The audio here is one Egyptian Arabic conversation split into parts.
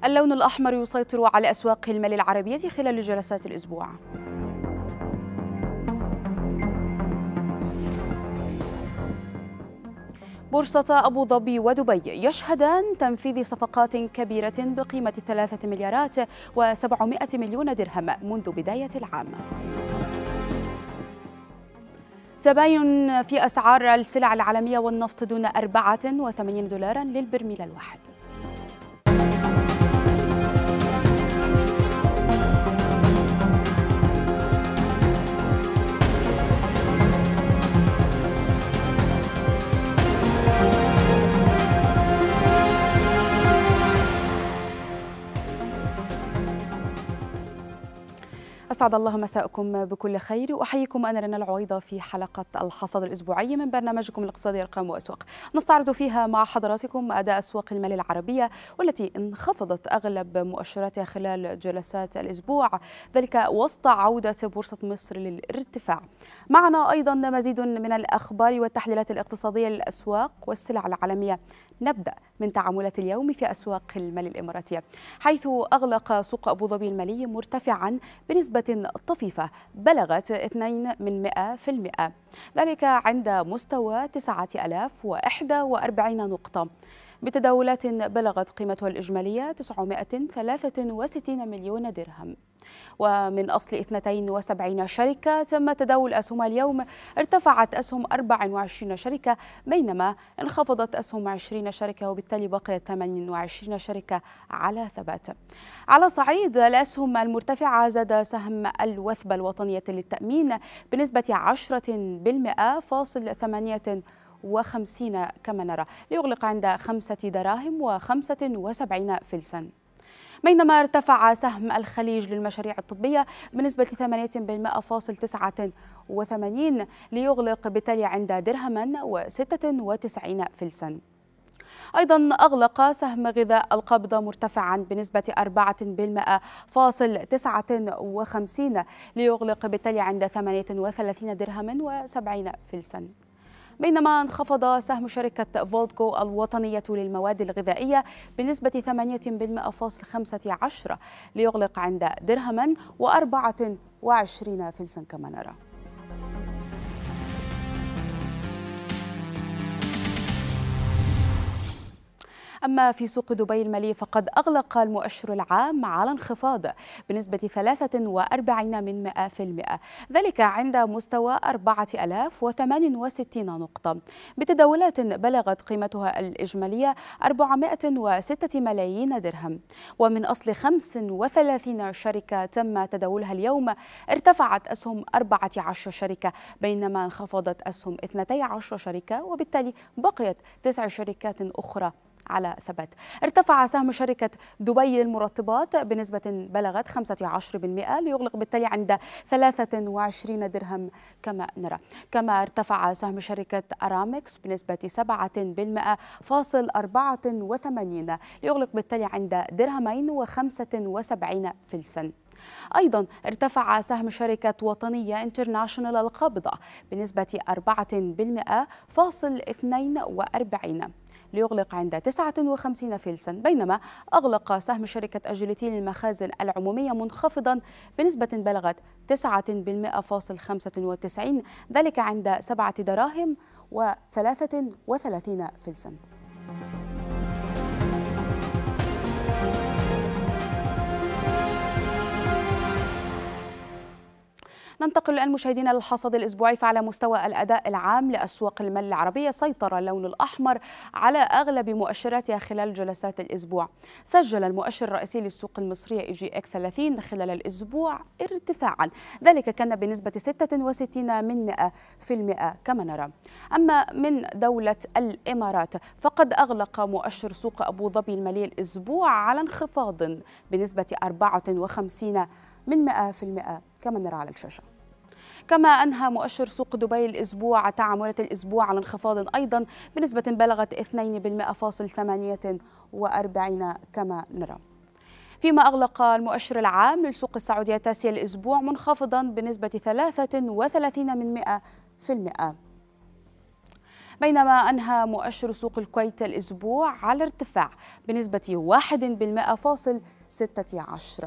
اللون الأحمر يسيطر على أسواق المال العربية خلال جلسات الأسبوع بورصة أبو ظبي ودبي يشهدان تنفيذ صفقات كبيرة بقيمة ثلاثة مليارات وسبعمائة مليون درهم منذ بداية العام تباين في أسعار السلع العالمية والنفط دون 84 دولارا للبرميل الواحد أسعد الله مساءكم بكل خير وأحييكم أنا رنا العويضة في حلقة الحصاد الأسبوعي من برنامجكم الاقتصادي أرقام وأسواق نستعرض فيها مع حضراتكم أداء أسواق المال العربية والتي انخفضت أغلب مؤشراتها خلال جلسات الأسبوع ذلك وسط عودة بورصة مصر للارتفاع معنا أيضا مزيد من الأخبار والتحليلات الاقتصادية للأسواق والسلع العالمية نبدأ من تعاملات اليوم في أسواق المال الإماراتية حيث أغلق سوق أبو ظبي المالي مرتفعا بنسبة طفيفة بلغت 2 من 100% ذلك عند مستوى 9041 نقطة بتداولات بلغت قيمتها الإجمالية 963 مليون درهم ومن أصل 72 شركة تم تداول أسهمها اليوم ارتفعت أسهم 24 شركة بينما انخفضت أسهم 20 شركة وبالتالي بقيت 28 شركة على ثبات على صعيد الأسهم المرتفعة زاد سهم الوثبة الوطنية للتأمين بنسبة 10% فاصل 8 وخمسين كما نرى ليغلق عند خمسة دراهم وخمسة وسبعين فلسا بينما ارتفع سهم الخليج للمشاريع الطبية بنسبة 8.89 ليغلق بالتالي عند درهما و96 فلسا أيضا أغلق سهم غذاء القبضة مرتفعا بنسبة 4% فاصل 59 ليغلق بالتالي عند 38 درهما و70 فلسا بينما انخفض سهم شركة فولتكو الوطنية للمواد الغذائية بنسبة 8.15 ليغلق عند درهما و24 فلسا كما نرى أما في سوق دبي المالي فقد أغلق المؤشر العام على انخفاض بنسبة 43 من 100% ذلك عند مستوى 4068 نقطة بتداولات بلغت قيمتها الإجمالية 406 ملايين درهم ومن أصل 35 شركة تم تداولها اليوم ارتفعت أسهم 14 شركة بينما انخفضت أسهم 12 شركة وبالتالي بقيت تسع شركات أخرى على ثبات ارتفع سهم شركة دبي للمرطبات بنسبة بلغت 15% ليغلق بالتالي عند 23 درهم كما نرى كما ارتفع سهم شركة أرامكس بنسبة 7% فاصل 84 ليغلق بالتالي عند درهمين و75 فلسا أيضا ارتفع سهم شركة وطنية انترناشونال القابضة بنسبة 4% فاصل 42 ليغلق عند 59 فلسا بينما أغلق سهم شركة أجيلتي للمخازن العمومية منخفضا بنسبة بلغت 9.95 ذلك عند 7 دراهم و33 فلسا ننتقل الآن مشاهدينا للحصاد الأسبوعي فعلى مستوى الأداء العام لأسواق المال العربية سيطر اللون الأحمر على أغلب مؤشراتها خلال جلسات الأسبوع سجل المؤشر الرئيسي للسوق المصرية إي جي إك 30 خلال الأسبوع ارتفاعا ذلك كان بنسبة 66 من 100 في المئة كما نرى أما من دولة الإمارات فقد أغلق مؤشر سوق أبو ظبي المالي الأسبوع على انخفاض بنسبة 54 من 100% كما نرى على الشاشة كما أنهى مؤشر سوق دبي الأسبوع تعاملات الأسبوع على انخفاض أيضا بنسبة بلغت 2.48 كما نرى فيما أغلق المؤشر العام للسوق السعودية تاسيا الأسبوع منخفضا بنسبة 33 من 100 في المئة بينما أنهى مؤشر سوق الكويت الأسبوع على ارتفاع بنسبة 1.16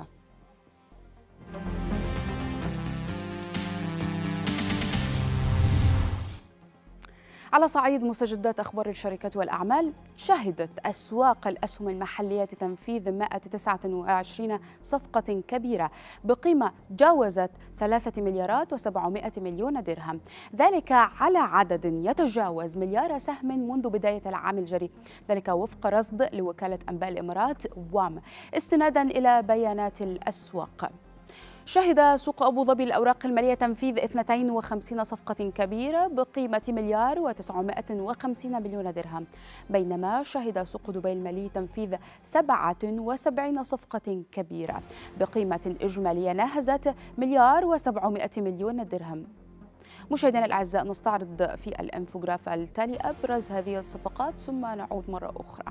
على صعيد مستجدات أخبار الشركات والأعمال شهدت أسواق الأسهم المحلية تنفيذ 129 صفقة كبيرة بقيمة جاوزت 3 مليارات و700 مليون درهم ذلك على عدد يتجاوز مليار سهم منذ بداية العام الجاري ذلك وفق رصد لوكالة أنباء الإمارات وام استنادا إلى بيانات الأسواق شهد سوق أبو ظبي الأوراق المالية تنفيذ 52 صفقة كبيرة بقيمة مليار و950 مليون درهم بينما شهد سوق دبي المالي تنفيذ 77 صفقة كبيرة بقيمة إجمالية ناهزت مليار و700 مليون درهم مشاهدينا الأعزاء نستعرض في الانفوغراف التالي أبرز هذه الصفقات ثم نعود مرة أخرى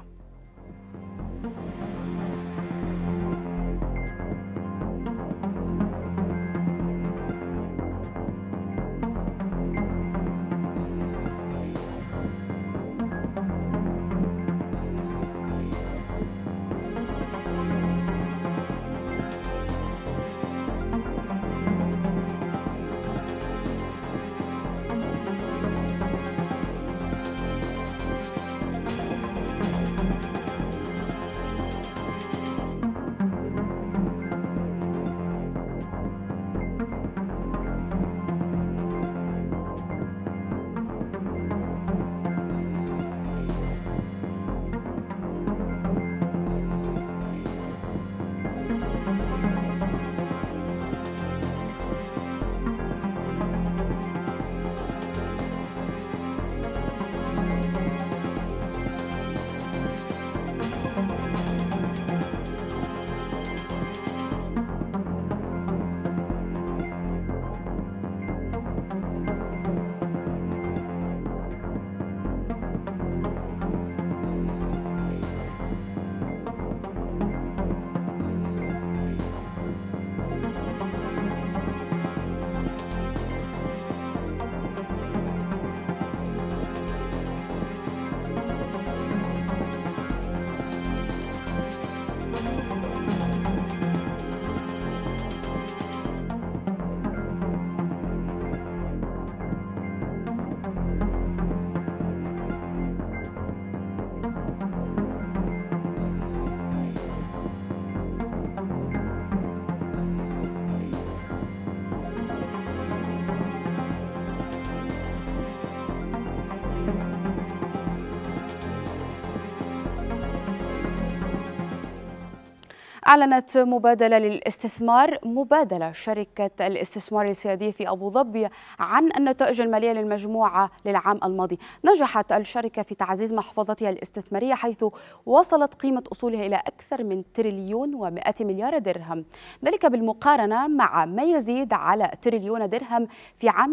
أعلنت مبادلة للاستثمار مبادلة شركة الاستثمار السيادي في أبو ظبي عن النتائج المالية للمجموعة للعام الماضي نجحت الشركة في تعزيز محفظتها الاستثمارية حيث وصلت قيمة أصولها إلى أكثر من تريليون و100 مليار درهم ذلك بالمقارنة مع ما يزيد على تريليون درهم في عام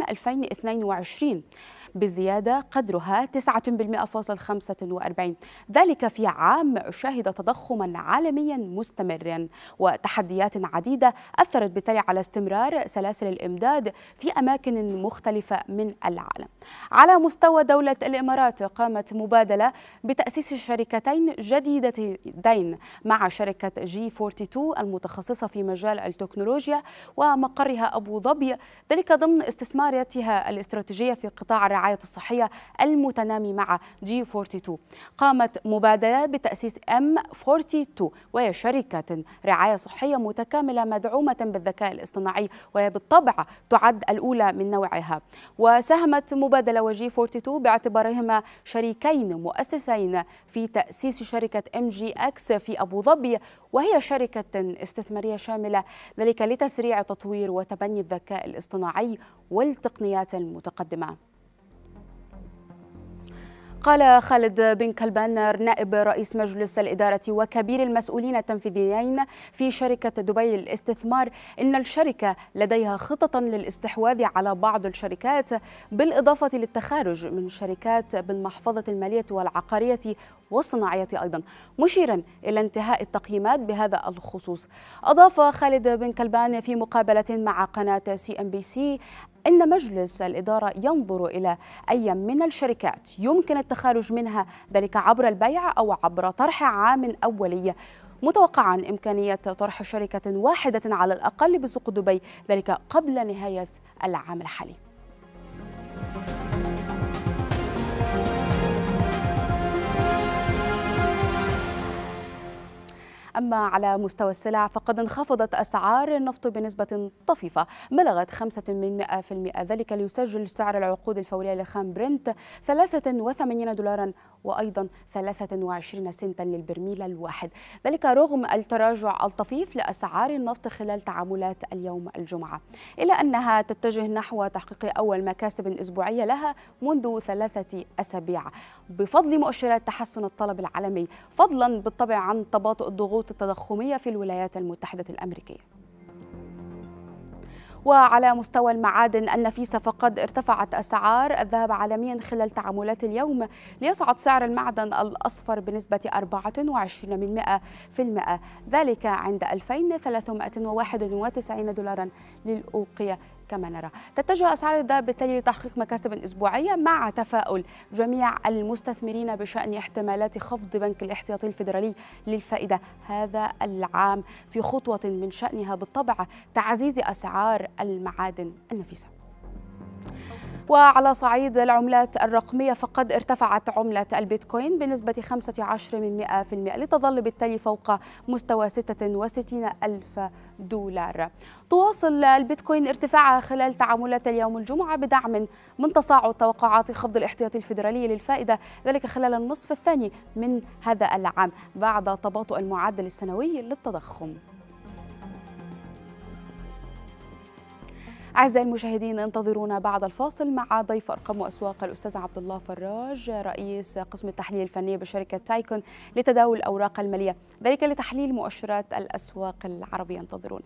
2022 بزيادة قدرها 9.45 ذلك في عام شهد تضخما عالميا مستمرا وتحديات عديدة أثرت بالتالي على استمرار سلاسل الإمداد في أماكن مختلفة من العالم على مستوى دولة الإمارات قامت مبادلة بتأسيس شركتين جديدتين مع شركة جي 42 المتخصصة في مجال التكنولوجيا ومقرها أبو ظبي ذلك ضمن استثماراتها الاستراتيجية في قطاع الرعاية الرعاية الصحية المتنامي مع جي 42 قامت مبادلة بتأسيس ام 42 وهي شركة رعاية صحية متكاملة مدعومة بالذكاء الاصطناعي وهي بالطبع تعد الأولى من نوعها وساهمت مبادلة وجي 42 باعتبارهما شريكين مؤسسين في تأسيس شركة ام جي اكس في أبو ظبي وهي شركة استثمارية شاملة ذلك لتسريع تطوير وتبني الذكاء الاصطناعي والتقنيات المتقدمة قال خالد بن كلبان نائب رئيس مجلس الإدارة وكبير المسؤولين التنفيذيين في شركة دبي للاستثمار إن الشركة لديها خططا للاستحواذ على بعض الشركات بالإضافة للتخارج من شركات بالمحفظة المالية والعقارية والصناعية أيضا مشيرا إلى انتهاء التقييمات بهذا الخصوص أضاف خالد بن كلبان في مقابلة مع قناة سي ام بي سي إن مجلس الإدارة ينظر إلى أي من الشركات يمكن التخارج منها ذلك عبر البيع أو عبر طرح عام أولي متوقعا إمكانية طرح شركة واحدة على الأقل بسوق دبي ذلك قبل نهاية العام الحالي أما على مستوى السلع فقد انخفضت أسعار النفط بنسبة طفيفة بلغت 5% ذلك ليسجل سعر العقود الفورية لخام برنت 83 دولارا وأيضا 23 سنتا للبرميل الواحد ذلك رغم التراجع الطفيف لأسعار النفط خلال تعاملات اليوم الجمعة إلى أنها تتجه نحو تحقيق أول مكاسب أسبوعية لها منذ ثلاثة أسابيع بفضل مؤشرات تحسن الطلب العالمي فضلا بالطبع عن تباطؤ الضغوط التضخمية في الولايات المتحدة الأمريكية وعلى مستوى المعادن النفيسة فقد ارتفعت أسعار الذهب عالميا خلال تعاملات اليوم ليصعد سعر المعدن الأصفر بنسبة 24 من 100 في المئة ذلك عند 2391 دولارا للأوقية كما نرى تتجه أسعار الذهب بالتالي لتحقيق مكاسب أسبوعية مع تفاؤل جميع المستثمرين بشأن احتمالات خفض بنك الاحتياطي الفيدرالي للفائدة هذا العام في خطوة من شأنها بالطبع تعزيز أسعار المعادن النفيسة وعلى صعيد العملات الرقمية فقد ارتفعت عملة البيتكوين بنسبة 15 من 100% لتظل بالتالي فوق مستوى 66 ألف دولار تواصل البيتكوين ارتفاعها خلال تعاملات اليوم الجمعة بدعم من تصاعد توقعات خفض الاحتياطي الفيدرالي للفائدة ذلك خلال النصف الثاني من هذا العام بعد تباطؤ المعدل السنوي للتضخم أعزائي المشاهدين انتظرونا بعد الفاصل مع ضيف أرقام وأسواق الأستاذ عبد الله فراج رئيس قسم التحليل الفني بشركة تايكون لتداول الأوراق المالية ذلك لتحليل مؤشرات الأسواق العربية انتظرونا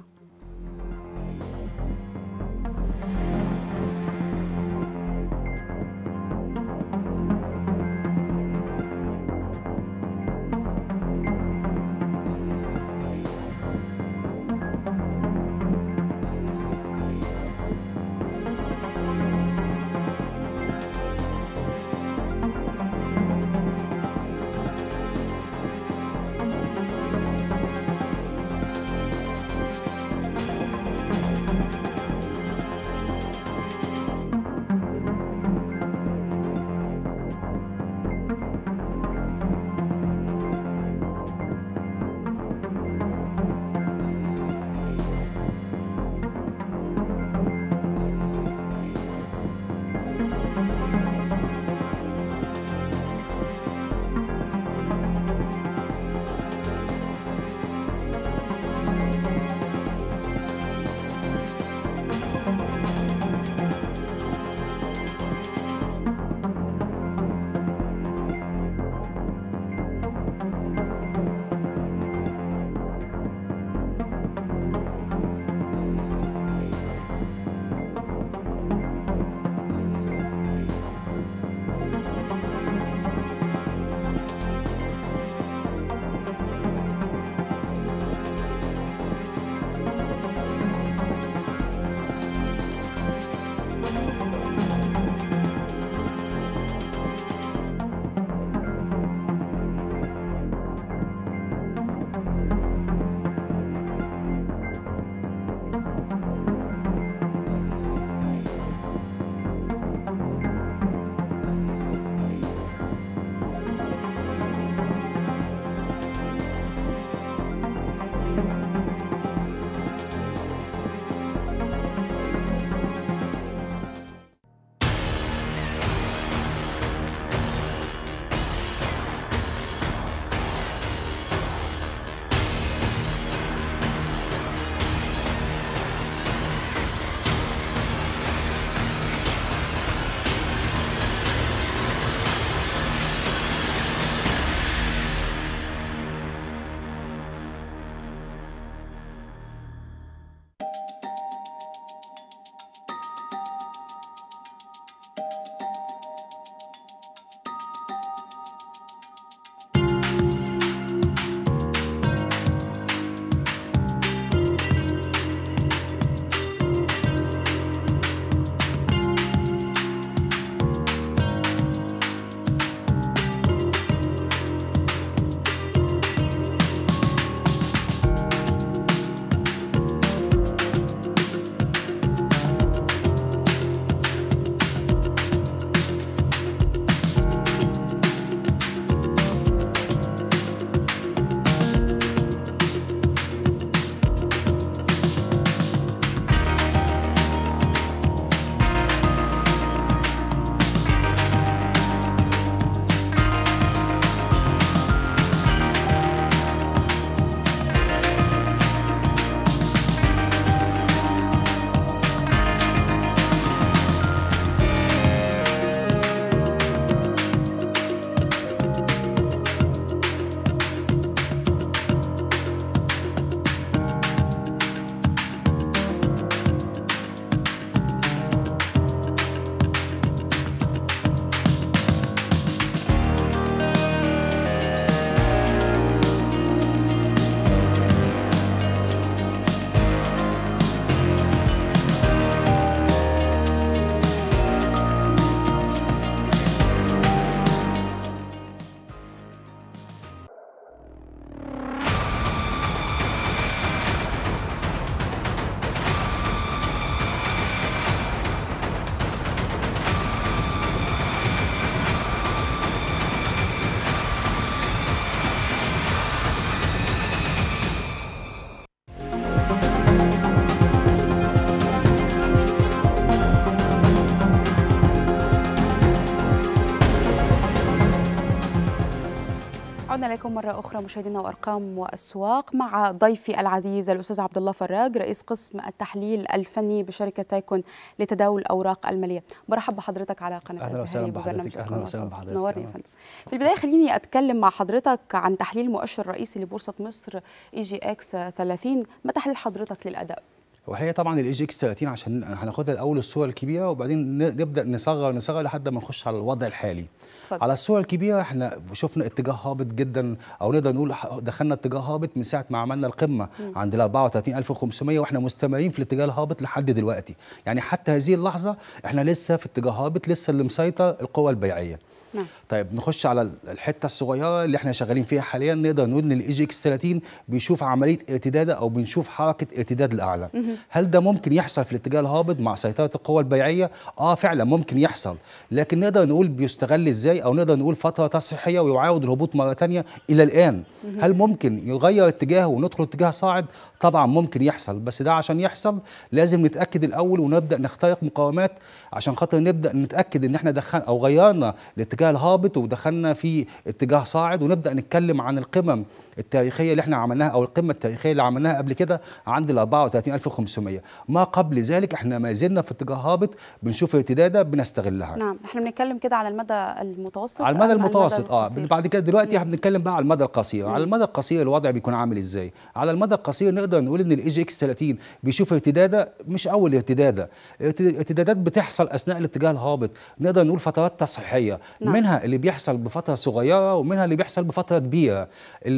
عدنا لكم مرة أخرى مشاهدينا وأرقام وأسواق مع ضيفي العزيز الأستاذ عبد الله فراج رئيس قسم التحليل الفني بشركة تايكون لتداول الأوراق المالية برحب بحضرتك على قناة أهلا وسهلا بحضرتك أهلا وسهلا بحضرتك نورني يا فندم في البداية خليني أتكلم مع حضرتك عن تحليل المؤشر الرئيسي لبورصة مصر اي جي اكس 30 ما تحليل حضرتك للأداء؟ وهي طبعا الاي جي اكس 30 عشان هناخدها الاول الصوره الكبيره وبعدين نبدا نصغر نصغر لحد ما نخش على الوضع الحالي فضل. على الصوره الكبيره احنا شفنا اتجاه هابط جدا او نقدر نقول دخلنا اتجاه هابط من ساعه ما عملنا القمه م. عند ال 34500 واحنا مستمرين في الاتجاه الهابط لحد دلوقتي يعني حتى هذه اللحظه احنا لسه في اتجاه هابط لسه اللي مسيطر القوى البيعيه نعم. طيب نخش على الحته الصغيره اللي احنا شغالين فيها حاليا نقدر نقول ان الاي جي اكس 30 بيشوف عمليه ارتداد او بنشوف حركه ارتداد الاعلى هل ده ممكن يحصل في الاتجاه الهابط مع سيطره القوى البيعيه اه فعلا ممكن يحصل لكن نقدر نقول بيستغل ازاي او نقدر نقول فتره تصحيحيه ويعاود الهبوط مره ثانيه الى الان هل ممكن يغير اتجاهه وندخل اتجاه صاعد طبعا ممكن يحصل بس ده عشان يحصل لازم نتاكد الاول ونبدا نخترق مقاومات عشان خاطر نبدا نتاكد ان احنا دخلنا او غيرنا الاتجاه الهابط ودخلنا في اتجاه صاعد ونبدا نتكلم عن القمم التاريخيه اللي احنا عملناها او القمه التاريخيه اللي عملناها قبل كده عند ال 34500 ما قبل ذلك احنا ما زلنا في اتجاه هابط بنشوف ارتداده بنستغلها نعم احنا بنتكلم كده على المدى المتوسط على المدى المتوسط اه بعد كده دلوقتي احنا بنتكلم بقى على المدى القصير على المدى القصير الوضع بيكون عامل ازاي على المدى القصير نقدر نقول ان الاي جي اكس 30 بيشوف ارتداده مش اول ارتداده ارتدادات بتحصل اثناء الاتجاه الهابط نقدر نقول فترات تصحيحيه نعم. منها اللي بيحصل بفتره صغيره ومنها اللي بيحصل بفتره كبيره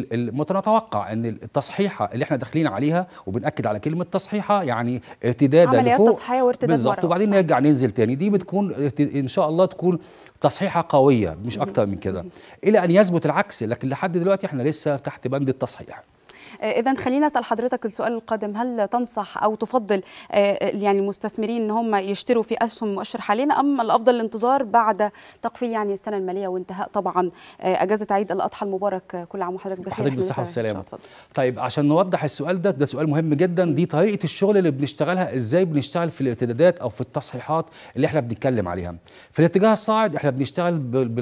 نتوقع ان التصحيحه اللي احنا داخلين عليها وبناكد على كلمه تصحيحه يعني ارتداده لفوق تصحيح وارتداد بالظبط وبعدين نرجع ننزل تاني دي بتكون ان شاء الله تكون تصحيحه قويه مش اكتر من كده الى ان يثبت العكس لكن لحد دلوقتي احنا لسه تحت بند التصحيح اذا خلينا اسال حضرتك السؤال القادم هل تنصح او تفضل يعني المستثمرين ان هم يشتروا في اسهم مؤشر حاليا ام الافضل الانتظار بعد تقفيل يعني السنه الماليه وانتهاء طبعا اجازه عيد الاضحى المبارك كل عام وحضرتك بخير حضرتك بالصحه والسلامه طيب عشان نوضح السؤال ده ده سؤال مهم جدا دي طريقه الشغل اللي بنشتغلها ازاي بنشتغل في الارتدادات او في التصحيحات اللي احنا بنتكلم عليها في الاتجاه الصاعد احنا بنشتغل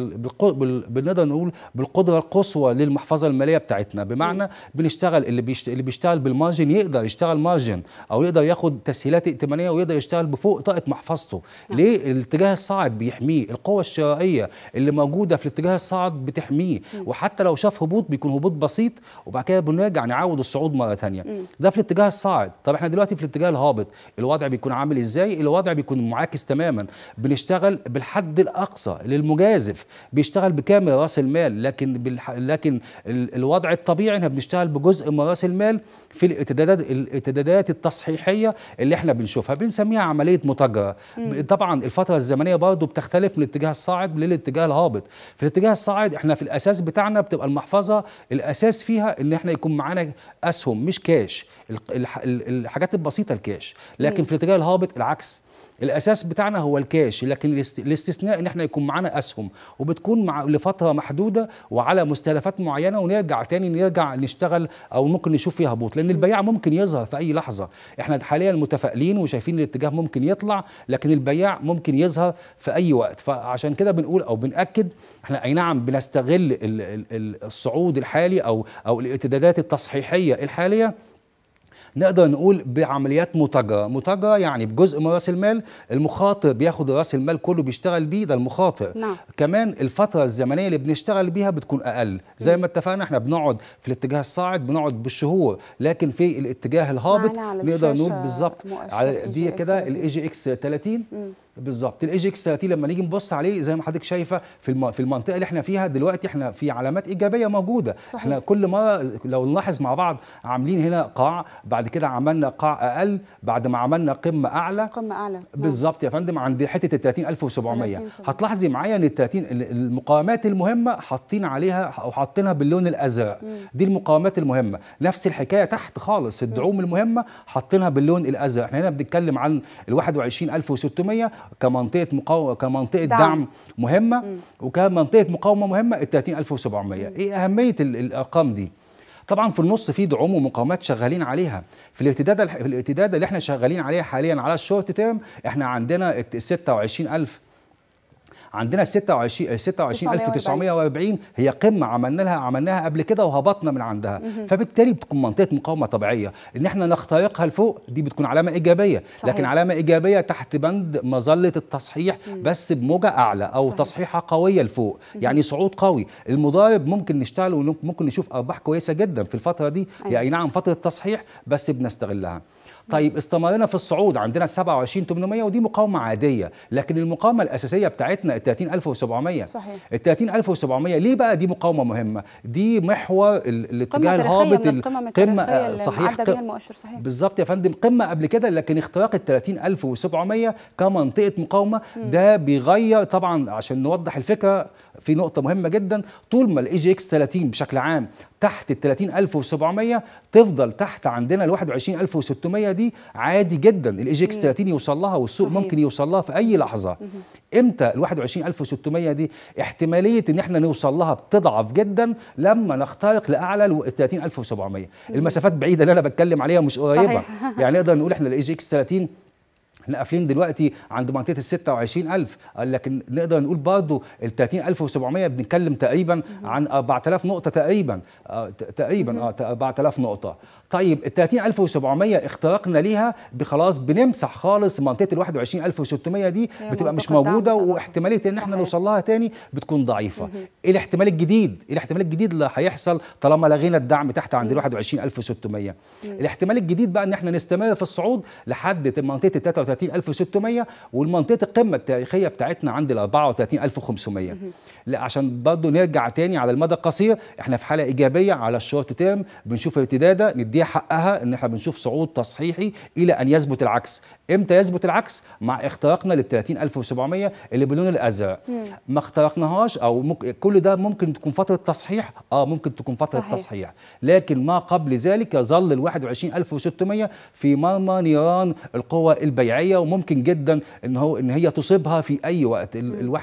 بنقدر نقول بالقدره القصوى للمحفظه الماليه بتاعتنا بمعنى بنشتغل اللي بيشت... اللي بيشتغل بالمارجن يقدر يشتغل مارجن او يقدر ياخد تسهيلات ائتمانيه ويقدر يشتغل بفوق طاقه محفظته نعم. ليه الاتجاه الصاعد بيحميه القوه الشرائيه اللي موجوده في الاتجاه الصاعد بتحميه وحتى لو شاف هبوط بيكون هبوط بسيط وبعد كده بنرجع نعود الصعود مره ثانيه ده في الاتجاه الصاعد طب احنا دلوقتي في الاتجاه الهابط الوضع بيكون عامل ازاي الوضع بيكون معاكس تماما بنشتغل بالحد الاقصى للمجازف بيشتغل بكامل راس المال لكن بالح... لكن الوضع الطبيعي احنا بنشتغل بجزء من راس المال في الارتدادات الارتدادات التصحيحيه اللي احنا بنشوفها بنسميها عمليه متاجره طبعا الفتره الزمنيه برضو بتختلف من الاتجاه الصاعد للاتجاه الهابط في الاتجاه الصاعد احنا في الاساس بتاعنا بتبقى المحفظه الاساس فيها ان احنا يكون معانا اسهم مش كاش الحاجات البسيطه الكاش لكن في الاتجاه الهابط العكس الاساس بتاعنا هو الكاش لكن الاستثناء ان احنا يكون معانا اسهم وبتكون مع لفتره محدوده وعلى مستهدفات معينه ونرجع تاني نرجع نشتغل او ممكن نشوف فيها هبوط لان البياع ممكن يظهر في اي لحظه احنا حاليا متفائلين وشايفين الاتجاه ممكن يطلع لكن البياع ممكن يظهر في اي وقت فعشان كده بنقول او بناكد احنا اي نعم بنستغل الصعود الحالي او او الارتدادات التصحيحيه الحاليه نقدر نقول بعمليات متاجره متاجره يعني بجزء من راس المال المخاطر بياخد راس المال كله بيشتغل بيه ده المخاطر نعم. كمان الفتره الزمنيه اللي بنشتغل بيها بتكون اقل زي ما اتفقنا احنا بنقعد في الاتجاه الصاعد بنقعد بالشهور لكن في الاتجاه الهابط نقدر نقول بالظبط دي كده الاي جي اكس 30 بالظبط الاي جي اكس 30 لما نيجي نبص عليه زي ما حضرتك شايفه في في المنطقه اللي احنا فيها دلوقتي احنا في علامات ايجابيه موجوده صحيح. احنا كل مره لو نلاحظ مع بعض عاملين هنا قاع بعد كده عملنا قاع اقل بعد ما عملنا قمه اعلى قمه اعلى بالظبط يا فندم عند حته ال 30700 هتلاحظي معايا ان ال 30 المقاومات المهمه حاطين علاليها او حاطينها باللون الازرق دي المقاومات المهمه نفس الحكايه تحت خالص الدعوم المهمه حاطينها باللون الازرق احنا هنا بنتكلم عن ال 21600 كمنطقه مقاومه كمنطقه دعم, دعم مهمه مم. وكمنطقه مقاومه مهمه ال 30700 ايه اهميه الارقام دي طبعا في النص في دعوم ومقاومات شغالين عليها في الارتداد في الارتداد اللي احنا شغالين عليها حاليا على الشورت تيرم احنا عندنا ال 26000 عندنا 26 26940 هي قمه عملنا لها عملناها قبل كده وهبطنا من عندها فبالتالي بتكون منطقه مقاومه طبيعيه ان احنا نخترقها لفوق دي بتكون علامه ايجابيه صحيح. لكن علامه ايجابيه تحت بند مظله التصحيح بس بموجه اعلى او صحيح. تصحيحه قويه لفوق يعني صعود قوي المضارب ممكن نشتغل وممكن نشوف ارباح كويسه جدا في الفتره دي هي أيوة. اي نعم فتره تصحيح بس بنستغلها طيب استمرنا في الصعود عندنا 27800 ودي مقاومه عاديه لكن المقاومه الاساسيه بتاعتنا ال 30700 صحيح. ال 30700 ليه بقى دي مقاومه مهمه دي محور ال- الاتجاه قمة الهابط تاريخية من ال- القمم قمه التاريخية آه، اللي صحيح عدى بيها ق- المؤشر صحيح بالظبط يا فندم قمه قبل كده لكن اختراق ال 30700 كمنطقه مقاومه ده بيغير طبعا عشان نوضح الفكره في نقطه مهمه جدا طول ما الاي جي اكس 30 بشكل عام تحت ال 30700 تفضل تحت عندنا ال 21600 دي عادي جدا الاي جي اكس 30 يوصل لها والسوق صحيح. ممكن يوصل لها في اي لحظه امتى ال 21600 دي احتماليه ان احنا نوصل لها بتضعف جدا لما نخترق لاعلى ال 30700 المسافات بعيده اللي انا بتكلم عليها مش قريبه صحيح. يعني نقدر نقول احنا الاي جي اكس 30 احنا قافلين دلوقتي عند منطقه ال 26000 قال لكن نقدر نقول برضه ال 30700 بنتكلم تقريبا عن 4000 نقطه تقريبا آه ت- تقريبا اه ت- 4000 نقطه طيب ال 30700 اخترقنا ليها بخلاص بنمسح خالص منطقه ال 21600 دي هي بتبقى مش منطقة دعم موجوده صراحة. واحتماليه ان احنا صحيح. نوصل لها تاني بتكون ضعيفه ايه الاحتمال الجديد ايه الاحتمال الجديد اللي هيحصل طالما لغينا الدعم تحت عند ال 21600 الاحتمال الجديد بقى ان احنا نستمر في الصعود لحد منطقه ال 33600 والمنطقه القمه التاريخيه بتاعتنا عند ال 34500 لا عشان برضه نرجع تاني على المدى القصير احنا في حاله ايجابيه على الشورت تيرم بنشوف ارتداده نديها حقها ان احنا بنشوف صعود تصحيحي الى ان يثبت العكس امتى يثبت العكس مع اختراقنا لل 30700 اللي باللون الازرق ما اخترقناهاش او ممكن كل ده ممكن تكون فتره تصحيح اه ممكن تكون فتره صحيح. تصحيح لكن ما قبل ذلك يظل ال 21600 في مرمى نيران القوى البيعيه وممكن جدا ان هو ان هي تصيبها في اي وقت ال ال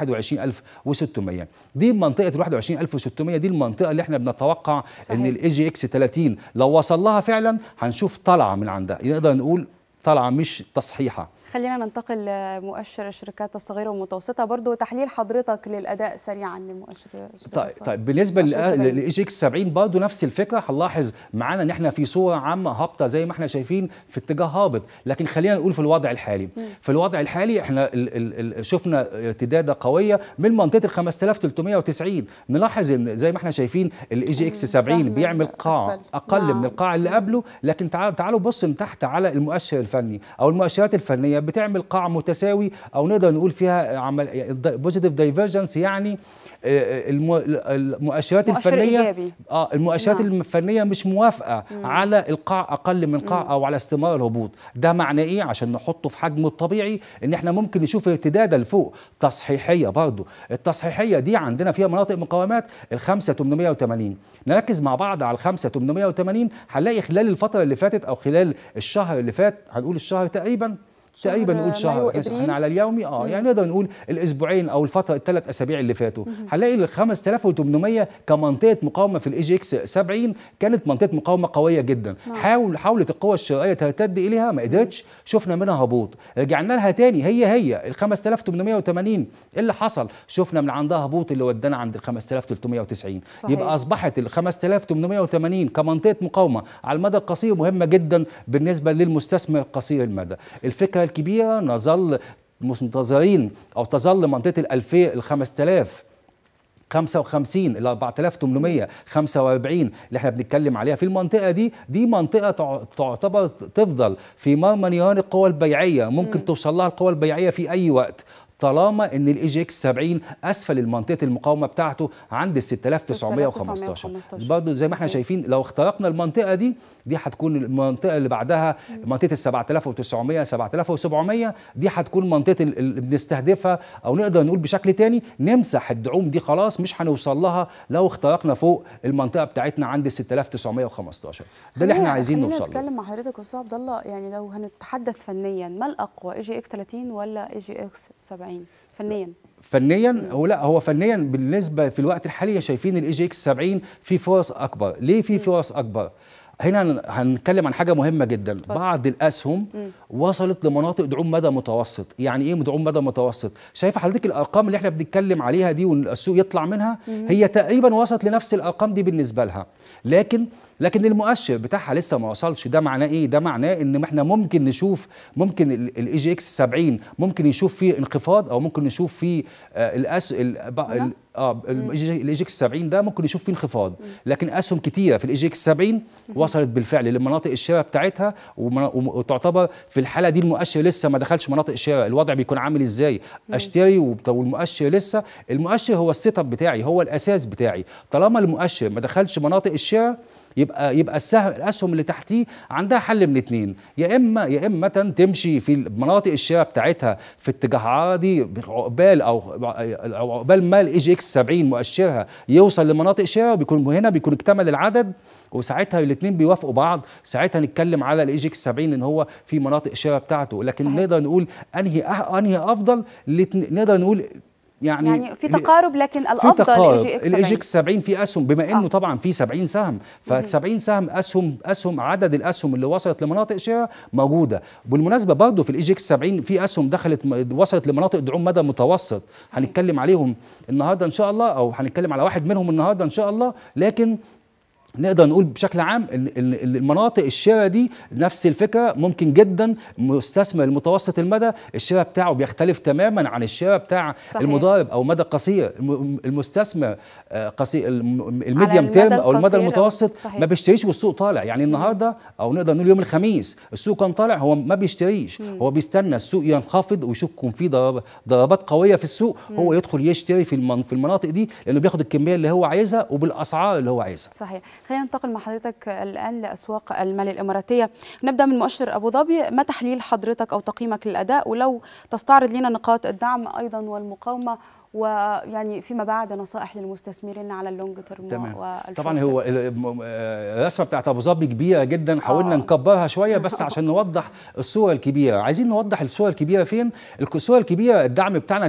21600 دي منطقه ال 21600 دي المنطقه اللي احنا بنتوقع ان صحيح. الاي جي اكس 30 لو وصل لها فعلا هنشوف طلعه من عندها نقدر نقول طلعه مش تصحيحه خلينا ننتقل لمؤشر الشركات الصغيره والمتوسطه برضو تحليل حضرتك للاداء سريعا لمؤشر الشركات طيب الصغيرة. طيب بالنسبه مؤشر 70. للاي جي اكس 70 برضه نفس الفكره هنلاحظ معانا ان احنا في صوره عامه هابطه زي ما احنا شايفين في اتجاه هابط لكن خلينا نقول في الوضع الحالي في الوضع الحالي احنا ال ال ال شفنا ارتداده قويه من منطقه ال 5390 نلاحظ ان زي ما احنا شايفين الاي جي اكس 70 سهم بيعمل قاع أسفل. اقل نعم. من القاع اللي قبله لكن تعالوا تعالوا بص من تحت على المؤشر الفني او المؤشرات الفنيه بتعمل قاع متساوي او نقدر نقول فيها عمل بوزيتيف دايفرجنس يعني آه، الم- المؤشرات مؤشر الفنيه إيجابي. اه المؤشرات نعم. الفنيه مش موافقه على القاع اقل من قاع او على استمرار الهبوط ده معناه ايه عشان نحطه في حجمه الطبيعي ان احنا ممكن نشوف ارتداده لفوق تصحيحيه برضو التصحيحيه دي عندنا فيها مناطق مقاومات ال 5880 نركز مع بعض على ال 5880 هنلاقي خلال الفتره اللي فاتت او خلال الشهر اللي فات هنقول الشهر تقريبا شهر تقريبا نقول مايو شهر إبريل. احنا على اليومي اه يعني نقدر نقول الاسبوعين او الفتره الثلاث اسابيع اللي فاتوا هنلاقي ال 5800 كمنطقه مقاومه في الاي جي اكس 70 كانت منطقه مقاومه قويه جدا نعم. حاول حاولت القوى الشرائيه ترتد اليها ما قدرتش شفنا منها هبوط رجعنا لها تاني هي هي ال 5880 ايه اللي حصل شفنا من عندها هبوط اللي ودانا عند ال 5390 صحيح. يبقى اصبحت ال 5880 كمنطقه مقاومه على المدى القصير مهمه جدا بالنسبه للمستثمر قصير المدى الفكره الكبيره نظل منتظرين او تظل منطقه ال 2000 ال 5000 55 ل 4845 اللي احنا بنتكلم عليها في المنطقه دي دي منطقه تع- تعتبر تفضل في مرمى نيران القوى البيعيه ممكن توصل لها القوى البيعيه في اي وقت طالما ان الاي جي اكس 70 اسفل المنطقه المقاومه بتاعته عند ال 6915 6915. برضه زي ما احنا شايفين لو اخترقنا المنطقه دي دي هتكون المنطقه اللي بعدها منطقه ال 7900 7700 دي هتكون منطقه ال- اللي بنستهدفها او نقدر نقول بشكل تاني نمسح الدعوم دي خلاص مش هنوصل لها لو اخترقنا فوق المنطقه بتاعتنا عند ال 6915 ده اللي احنا خلينا- عايزين خلينا نوصل له نتكلم مع حضرتك استاذ عبد الله يعني لو هنتحدث فنيا ما الاقوى اي جي اكس 30 ولا اي جي اكس 70 فنيا فنيا هو لا هو فنيا بالنسبه في الوقت الحالي شايفين الاي جي اكس 70 في فرص اكبر ليه في فرص اكبر هنا هن- هنتكلم عن حاجه مهمه جدا بعض الاسهم وصلت لمناطق دعوم مدى متوسط يعني ايه دعوم مدى متوسط شايفه حضرتك الارقام اللي احنا بنتكلم عليها دي والسوق يطلع منها هي تقريبا وصلت لنفس الارقام دي بالنسبه لها لكن لكن المؤشر بتاعها لسه ما وصلش ده معناه ايه ده معناه ان احنا ممكن نشوف ممكن الاي جي اكس 70 ممكن يشوف فيه انخفاض او ممكن نشوف فيه آه الأس ال- ب- ال- اه الاي جي اكس 70 ده ممكن يشوف فيه انخفاض لكن اسهم كتيره في الاي جي اكس 70 وصلت بالفعل لمناطق الشراء بتاعتها ومنا- وم- وتعتبر في الحاله دي المؤشر لسه ما دخلش مناطق الشراء الوضع بيكون عامل ازاي اشتري وبت- والمؤشر لسه المؤشر هو السيت اب بتاعي هو الاساس بتاعي طالما المؤشر ما دخلش مناطق الشراء يبقى يبقى السهم الاسهم اللي تحتيه عندها حل من اتنين يا اما يا اما تمشي في مناطق الشراء بتاعتها في اتجاه عادي عقبال او أو عقبال ما الاي جي اكس 70 مؤشرها يوصل لمناطق شراء وبيكون هنا بيكون اكتمل العدد وساعتها الاثنين بيوافقوا بعض ساعتها نتكلم على الاي جي اكس 70 ان هو في مناطق شراء بتاعته لكن صحيح. نقدر نقول انهي أه انهي افضل الاتنين- نقدر نقول يعني يعني في تقارب لكن في الافضل تقارب الاي جي اكس الاي جي 70. اكس 70 في اسهم بما انه آه. طبعا في 70 سهم ف 70 سهم اسهم اسهم عدد الاسهم اللي وصلت لمناطق شراء موجوده بالمناسبه برضه في الاي جي اكس 70 في اسهم دخلت م- وصلت لمناطق دعوم مدى متوسط هنتكلم عليهم النهارده ان شاء الله او هنتكلم على واحد منهم النهارده ان شاء الله لكن نقدر نقول بشكل عام ان إن المناطق الشراء دي نفس الفكره ممكن جدا مستثمر المتوسط المدى الشراء بتاعه بيختلف تماما عن الشراء بتاع صحيح. المضارب او مدى قصير الم- المستثمر آه، قصير الم- الميديم المدى تيرم او المدى القصير أو- المتوسط صحيح. ما بيشتريش والسوق طالع يعني النهارده او نقدر نقول يوم الخميس السوق كان طالع هو ما بيشتريش هو بيستنى السوق ينخفض ويشوف يكون في ضرب- ضربات قويه في السوق هو يدخل يشتري في المن- في المناطق دي لانه بياخد الكميه اللي هو عايزها وبالاسعار اللي هو عايزها صحيح خلينا ننتقل مع حضرتك الآن لأسواق المال الإماراتية نبدأ من مؤشر أبو ظبي ما تحليل حضرتك أو تقييمك للأداء ولو تستعرض لنا نقاط الدعم أيضا والمقاومة ويعني فيما بعد نصائح للمستثمرين على اللونج تيرم تمام والشورت طبعا تيرم. هو ال- م- آه، الرسمه بتاعت ابو ظبي كبيره جدا حاولنا آه. نكبرها شويه بس عشان نوضح الصوره الكبيره عايزين نوضح الصوره الكبيره فين الك- الصوره الكبيره الدعم بتاعنا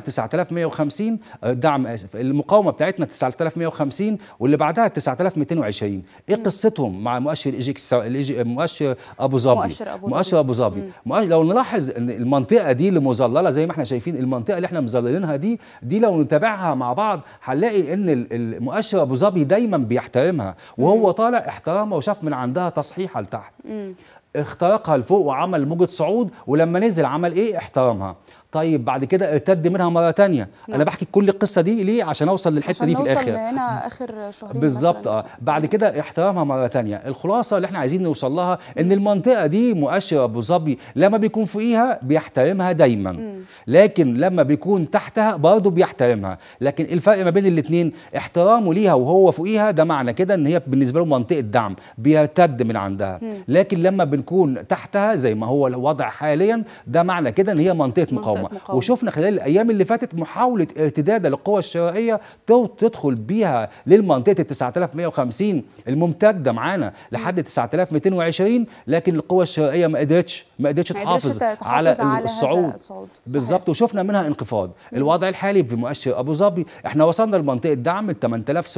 9150 آه، الدعم اسف المقاومه بتاعتنا 9150 واللي بعدها 9220 ايه قصتهم مع مؤشر الايجيكس الإيجي- مؤشر ابو ظبي مؤشر أبو ظبي. مؤشر ابو ظبي مؤشر- لو نلاحظ ان المنطقه دي اللي مظلله زي ما احنا شايفين المنطقه اللي احنا مظللينها دي دي لو نتابعها مع بعض هنلاقي ان ال- المؤشر ابو ظبي دايما بيحترمها وهو طالع احترمها وشاف من عندها تصحيحه لتحت اخترقها لفوق وعمل موجة صعود ولما نزل عمل ايه احترمها طيب بعد كده ارتد منها مره تانية انا بحكي كل القصه دي ليه عشان اوصل للحته عشان دي في نوصل الاخر هنا آخر شهرين بالظبط مثلاً. اه بعد كده احترامها مره تانية الخلاصه اللي احنا عايزين نوصل لها ان المنطقه دي مؤشر ابو ظبي لما بيكون فوقيها بيحترمها دايما لكن لما بيكون تحتها برضه بيحترمها لكن الفرق ما بين الاثنين احترامه ليها وهو فوقيها ده معنى كده ان هي بالنسبه له منطقه دعم بيرتد من عندها لكن لما بنكون تحتها زي ما هو الوضع حاليا ده معنى كده ان هي منطقه مقاومه مقاومة. وشفنا خلال الايام اللي فاتت محاوله ارتداد للقوى الشرائيه تو- تدخل بيها للمنطقه ال 9150 الممتده معانا لحد 9220 لكن القوى الشرائيه ما قدرتش ما قدرتش ما قدرتش تحافظ تحافظ على, على هذا الصعود الصعود. صحيح. بالظبط وشفنا منها انخفاض الوضع الحالي في مؤشر ابو ظبي احنا وصلنا لمنطقه دعم ال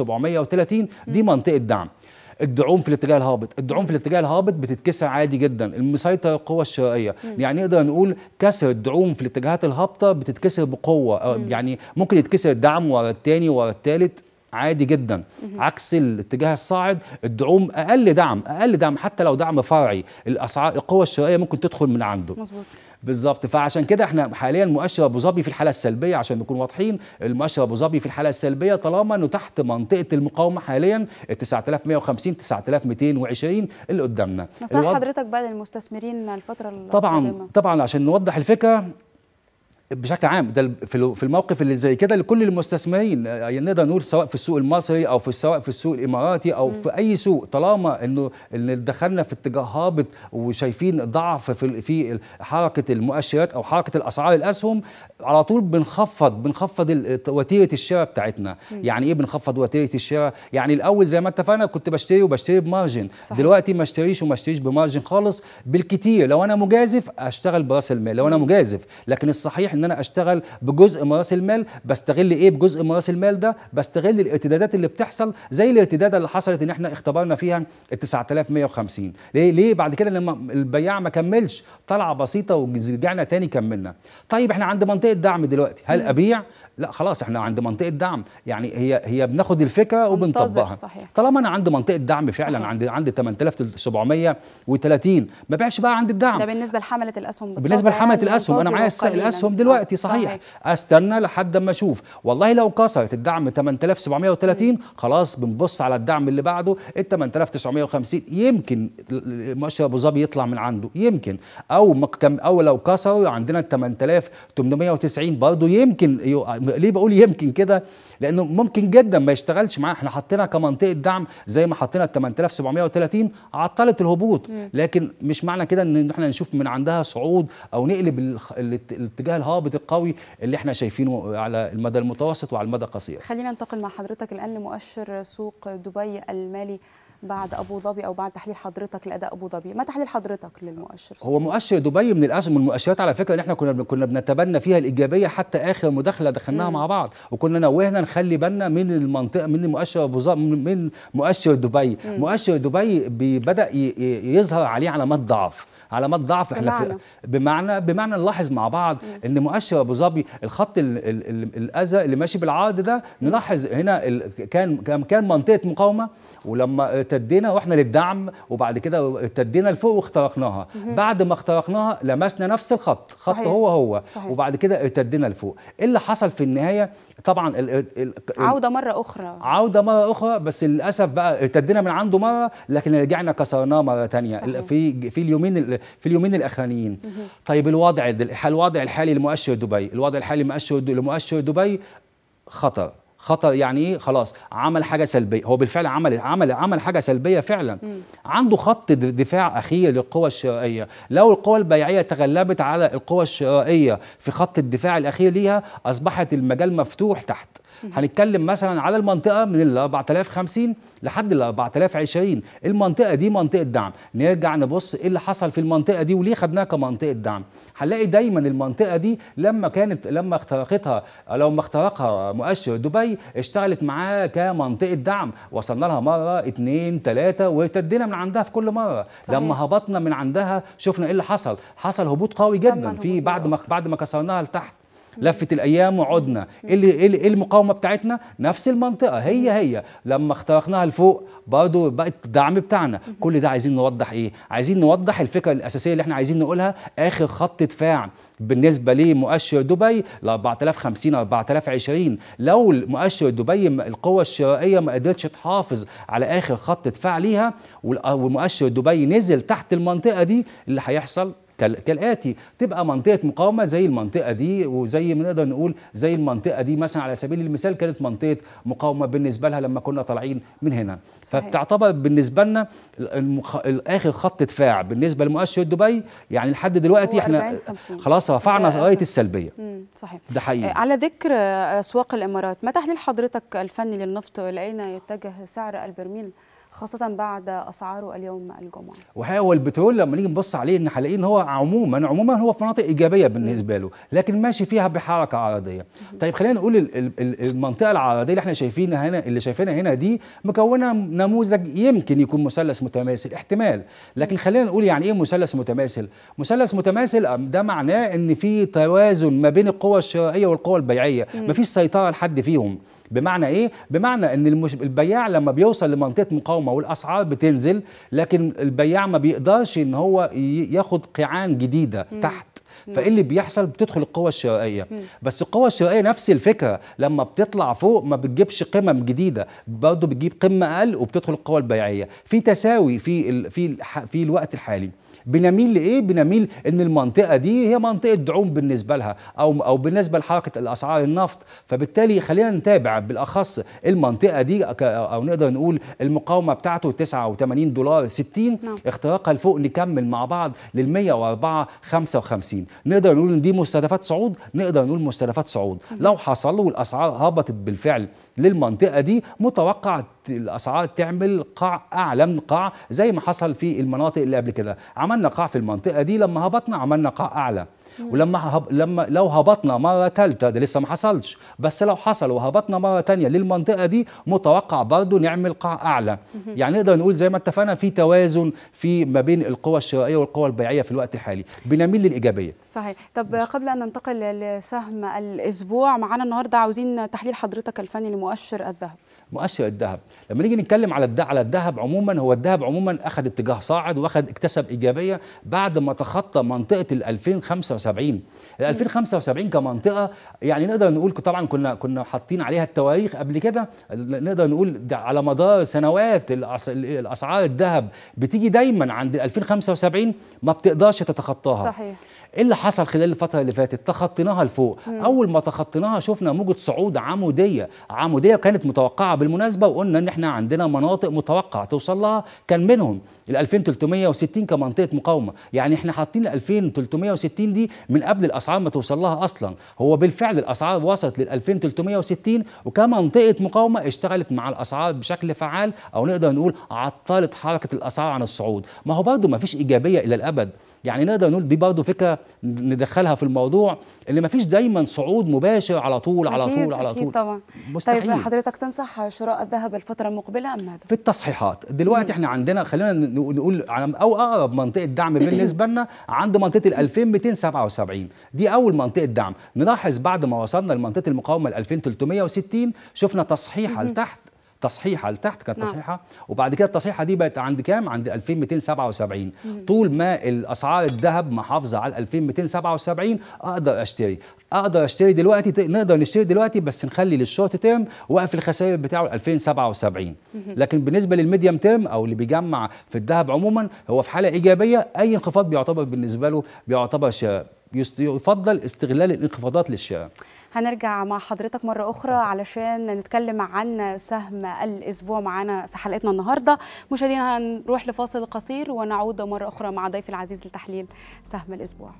8730 دي منطقه دعم الدعوم في الاتجاه الهابط الدعوم في الاتجاه الهابط بتتكسر عادي جدا المسيطر القوة الشرائية يعني نقدر نقول كسر الدعوم في الاتجاهات الهابطة بتتكسر بقوة أو يعني ممكن يتكسر الدعم ورا التاني ورا التالت عادي جدا عكس الاتجاه الصاعد الدعوم اقل دعم اقل دعم حتى لو دعم فرعي الاسعار القوة الشرائية ممكن تدخل من عنده مظبوط بالظبط فعشان كده احنا حاليا مؤشر ابو ظبي في الحاله السلبيه عشان نكون واضحين المؤشر ابو ظبي في الحاله السلبيه طالما انه تحت منطقه المقاومه حاليا ال 9150 9220 اللي قدامنا نصائح الوضع- حضرتك بقى للمستثمرين الفترة طبعا القادمة طبعا عشان نوضح الفكره بشكل عام ده في ال- في الموقف اللي زي كده لكل المستثمرين يعني نقدر نقول سواء في السوق المصري او في سواء في السوق الاماراتي او في اي سوق طالما انه ان دخلنا في اتجاه هابط وشايفين ضعف في ال- في حركه المؤشرات او حركه الاسعار الاسهم على طول بنخفض بنخفض ال- وتيره الشراء بتاعتنا يعني ايه بنخفض وتيره الشراء يعني الاول زي ما اتفقنا كنت بشتري وبشتري بمارجن صحيح. دلوقتي ما اشتريش وما اشتريش بمارجن خالص بالكتير لو انا مجازف اشتغل براس المال لو انا مجازف لكن الصحيح ان انا اشتغل بجزء من راس المال بستغل ايه بجزء من راس المال ده بستغل الارتدادات اللي بتحصل زي الارتداد اللي حصلت ان احنا اختبرنا فيها ال 9150 ليه ليه بعد كده لما البياع ما كملش طلعه بسيطه ورجعنا تاني كملنا طيب احنا عند منطقه دعم دلوقتي هل ابيع لا خلاص احنا عند منطقه دعم يعني هي هي بناخد الفكره وبنطبقها صحيح. طالما انا عند منطقه دعم فعلا صحيح. عند عند 8730 ما بيعش بقى عند الدعم ده بالنسبه لحمله الاسهم بالنسبه بالطبع لحمله يعني الاسهم انا معايا الس- ينتظروا قليلاً. الاسهم دلوقتي آه، صحيح. استنى لحد اما اشوف والله لو كسرت الدعم 8730 خلاص بنبص على الدعم اللي بعده ال 8950 يمكن مؤشر ابو ظبي يطلع من عنده يمكن او ما كم او لو كسروا عندنا ال 8890 برضه يمكن يو- ليه بقول يمكن كده لانه ممكن جدا ما يشتغلش معاه احنا حطينا كمنطقه دعم زي ما حطينا ال 8730 عطلت الهبوط لكن مش معنى كده ان احنا نشوف من عندها صعود او نقلب الخ- الات- الاتجاه الهابط القوي اللي احنا شايفينه على المدى المتوسط وعلى المدى القصير خلينا ننتقل مع حضرتك الان لمؤشر سوق دبي المالي بعد ابو ظبي او بعد تحليل حضرتك لاداء ابو ظبي ما تحليل حضرتك للمؤشر هو مؤشر دبي من الاسهم المؤشرات على فكره ان احنا كنا كنا بنتبنى فيها الايجابيه حتى اخر مداخله دخلناها مع بعض وكنا نوهنا نخلي بالنا من المنطقه من مؤشر ابو ظبي من من مؤشر دبي مؤشر دبي بي- بدا ي- ي- يظهر عليه علامات ضعف علامات ضعف احنا بمعنى؟ في بمعنى بمعنى نلاحظ مع بعض ان مؤشر ابو ظبي الخط ال- ال- ال- الاذى اللي ماشي بالعرض ده نلاحظ هنا ال- كان كان كان منطقه مقاومه ولما ارتدينا واحنا للدعم وبعد كده ارتدينا لفوق واخترقناها بعد ما اخترقناها لمسنا نفس الخط خط صحيح. هو هو صحيح. وبعد كده ارتدينا لفوق ايه اللي حصل في النهايه طبعا ال ال ال عوده مره اخرى عودة مرة أخرى بس للأسف بقى ارتدينا من عنده مرة لكن رجعنا كسرناه مرة تانية صحيح. في في اليومين ال- في اليومين الأخرانيين طيب الوضع دل- الوضع الحالي لمؤشر دبي الوضع الحالي لمؤشر د- لمؤشر دبي خطر خطر يعني ايه خلاص عمل حاجه سلبيه هو بالفعل عمل عمل عمل حاجه سلبيه فعلا عنده خط د- دفاع اخير للقوى الشرائيه لو القوى البيعيه تغلبت على القوى الشرائيه في خط الدفاع الاخير ليها اصبحت المجال مفتوح تحت هنتكلم مثلا على المنطقه من ال 4050 لحد ال 4020 المنطقه دي منطقه دعم نرجع نبص ايه اللي حصل في المنطقه دي وليه خدناها كمنطقه دعم هنلاقي دايما المنطقه دي لما كانت لما اخترقتها لو ما اخترقها مؤشر دبي اشتغلت معاه كمنطقه دعم وصلنا لها مره اتنين تلاته وارتدينا من عندها في كل مره صحيح. لما هبطنا من عندها شفنا ايه اللي حصل حصل هبوط قوي جدا الهبوط في بعد مرة ما بعد ما كسرناها لتحت لفت الايام وعدنا ايه اللي ايه اللي- إيه المقاومه بتاعتنا نفس المنطقه هي هي لما اخترقناها لفوق برضه بقت الدعم بتاعنا كل ده عايزين نوضح ايه عايزين نوضح الفكره الاساسيه اللي احنا عايزين نقولها اخر خط دفاع بالنسبه لمؤشر دبي ل 4050 4020 لو المؤشر دبي م- القوه الشرائيه ما قدرتش تحافظ على اخر خط دفاع ليها وال- ومؤشر دبي نزل تحت المنطقه دي اللي هيحصل كال- كالاتي تبقى منطقه مقاومه زي المنطقه دي وزي ما نقدر نقول زي المنطقه دي مثلا على سبيل المثال كانت منطقه مقاومه بالنسبه لها لما كنا طالعين من هنا صحيح. فبتعتبر بالنسبه لنا المخ... اخر خط دفاع بالنسبه لمؤشر دبي يعني لحد دلوقتي هو احنا 40 50. خلاص رفعنا ده رايه آخر. السلبيه مم، صحيح ده حقيقي على ذكر اسواق الامارات ما تحليل حضرتك الفني للنفط لاين يتجه سعر البرميل خاصة بعد أسعاره اليوم الجمعة وحقيقة هو البترول لما نيجي نبص عليه ان هنلاقيه ان هو عموما عموما هو في مناطق ايجابيه بالنسبه له لكن ماشي فيها بحركه عرضيه طيب خلينا نقول ال- ال- ال- المنطقه العرضيه اللي احنا شايفينها هنا اللي شايفينها هنا دي مكونه نموذج يمكن يكون مثلث متماثل احتمال لكن خلينا نقول يعني ايه مثلث متماثل مثلث متماثل أم ده معناه ان في توازن ما بين القوى الشرائيه والقوى البيعيه مفيش سيطره لحد فيهم بمعنى ايه؟ بمعنى ان المش... البياع لما بيوصل لمنطقه مقاومه والاسعار بتنزل لكن البياع ما بيقدرش ان هو ي... ياخد قيعان جديده تحت فايه اللي بيحصل بتدخل القوى الشرائيه بس القوى الشرائيه نفس الفكره لما بتطلع فوق ما بتجيبش قمم جديده برضه بتجيب قمه اقل وبتدخل القوى البيعيه في تساوي في ال... في الح... في الوقت الحالي بنميل لايه بنميل ان المنطقه دي هي منطقه دعوم بالنسبه لها او او بالنسبه لحركه الاسعار النفط فبالتالي خلينا نتابع بالاخص المنطقه دي ك- او نقدر نقول المقاومه بتاعته 89 دولار 60 نعم. اختراقها لفوق نكمل مع بعض لل 104 55 نقدر نقول ان دي مستهدفات صعود نقدر نقول مستهدفات صعود لو حصل والاسعار هبطت بالفعل للمنطقه دي متوقع الاسعار تعمل قاع اعلى من قاع زي ما حصل في المناطق اللي قبل كده عملنا قاع في المنطقه دي لما هبطنا عملنا قاع اعلى ولما هب... لما لو هبطنا مره ثالثه ده لسه ما حصلش بس لو حصل وهبطنا مره ثانيه للمنطقه دي متوقع برضه نعمل قاع اعلى يعني نقدر نقول زي ما اتفقنا في توازن في ما بين القوى الشرائيه والقوى البيعيه في الوقت الحالي بنميل للايجابيه صحيح طب قبل ان ننتقل لسهم الاسبوع معانا النهارده عاوزين تحليل حضرتك الفني لمؤشر الذهب مؤشر الذهب لما نيجي نتكلم على الد... على الذهب عموما هو الذهب عموما اخذ اتجاه صاعد واخذ اكتسب ايجابيه بعد ما تخطى منطقه ال 2075 ال 2075 كمنطقه يعني نقدر نقول طبعا كنا كنا حاطين عليها التواريخ قبل كده نقدر نقول على مدار سنوات الأس... الاسعار الذهب بتيجي دايما عند ال 2075 ما بتقدرش تتخطاها صحيح ايه اللي حصل خلال الفتره اللي فاتت تخطيناها لفوق مم. اول ما تخطيناها شفنا موجه صعود عموديه عموديه كانت متوقعه بالمناسبه وقلنا ان احنا عندنا مناطق متوقع توصل لها كان منهم ال 2360 كمنطقه مقاومه يعني احنا حاطين ال 2360 دي من قبل الاسعار ما توصل لها اصلا هو بالفعل الاسعار وصلت لل 2360 وكمنطقه مقاومه اشتغلت مع الاسعار بشكل فعال او نقدر نقول عطلت حركه الاسعار عن الصعود ما هو برضه ما فيش ايجابيه الى الابد يعني نقدر نقول دي برضه فكره ندخلها في الموضوع ان مفيش دايما صعود مباشر على طول على أكيد طول على أكيد طول طبعا مستحيل طيب حضرتك تنصح شراء الذهب الفتره المقبله ام ماذا؟ في التصحيحات دلوقتي احنا عندنا خلينا نقول على او اقرب منطقه دعم بالنسبه لنا عند منطقه ال 2277 دي اول منطقه دعم نلاحظ بعد ما وصلنا لمنطقه المقاومه ال 2360 شفنا تصحيحه لتحت تصحيحه لتحت كانت نعم. تصحيحه وبعد كده التصحيحه دي بقت عند كام؟ عند 2277 طول ما الاسعار الذهب محافظه على 2277 اقدر اشتري اقدر اشتري دلوقتي ت- نقدر نشتري دلوقتي بس نخلي للشورت تيرم وقف الخسائر بتاعه 2077 لكن بالنسبه للميديم تيرم او اللي بيجمع في الذهب عموما هو في حاله ايجابيه اي انخفاض بيعتبر بالنسبه له بيعتبر شراء يست- يفضل استغلال الانخفاضات للشراء هنرجع مع حضرتك مرة أخرى علشان نتكلم عن سهم الأسبوع معانا في حلقتنا النهاردة مشاهدينا هنروح لفاصل قصير ونعود مرة أخرى مع ضيف العزيز لتحليل سهم الأسبوع